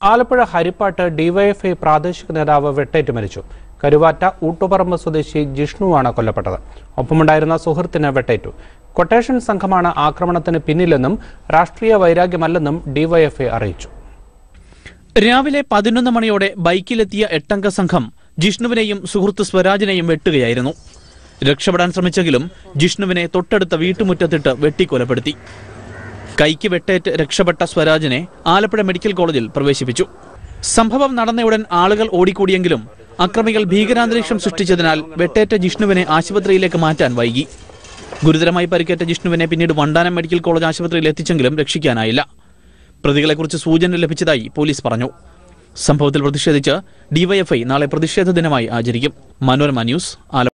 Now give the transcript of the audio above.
Alappuzha ഹരിപ്പാട്ട് DYFI പ്രാദേശിക നേതാവ് വെട്ടേറ്റ് മരിച്ചു കരുവാറ്റ ഊട്ടുപറമ്പ് സ്വദേശി ജിഷ്ണുവാണ് കൊല്ലപ്പെട്ടത് ഒപ്പമുണ്ടായിരുന്ന സുഹൃത്തിന് വെട്ടേറ്റു കൊട്ടേഷൻ സംഘമാണ് ആക്രമണത്തിന് പിന്നിലെന്നും രാഷ്ട്രീയ വൈരാഗ്യമല്ലെന്നും ഡിവൈഎഫ്ഐ അറിയിച്ചു രാവിലെ പതിനൊന്ന് മണിയോടെ ബൈക്കിലെത്തിയ എട്ടംഗ സംഘം ജിഷ്ണുവിനെയും സുഹൃത്ത് സ്വരാജിനെയും വെട്ടുകയായിരുന്നു രക്ഷപ്പെടാൻ ശ്രമിച്ചെങ്കിലും ജിഷ്ണുവിനെ തൊട്ടടുത്ത വീട്ടുമുറ്റത്തിട്ട് വെട്ടിക്കൊലപ്പെടുത്തി കൈക്ക് വെട്ടേറ്റ് രക്ഷപ്പെട്ട സ്വരാജിനെ ആലപ്പുഴ മെഡിക്കൽ കോളേജിൽ പ്രവേശിപ്പിച്ചു സംഭവം നടന്നയുടൻ ആളുകൾ ഓടിക്കൂടിയെങ്കിലും അക്രമികൾ ഭീകരാന്തരീക്ഷം സൃഷ്ടിച്ചതിനാൽ വെട്ടേറ്റ ജിഷ്ണുവിനെ ആശുപത്രിയിലേക്ക് മാറ്റാൻ വൈകി ഗുരുതരമായി പരിക്കേറ്റ ജിഷ്ണുവിനെ പിന്നീട് വണ്ടാനം മെഡിക്കൽ കോളേജ് ആശുപത്രിയിൽ എത്തിച്ചെങ്കിലും രക്ഷിക്കാനായില്ല പ്രതികളെക്കുറിച്ച് സൂചന ലഭിച്ചതായി പോലീസ് പറഞ്ഞു സംഭവത്തിൽ പ്രതിഷേധിച്ച് ഡിവൈഎഫ്ഐ നാളെ പ്രതിഷേധ ദിനമായി ആചരിക്കും മനോരമ ന്യൂസ് ആലപ്പുഴ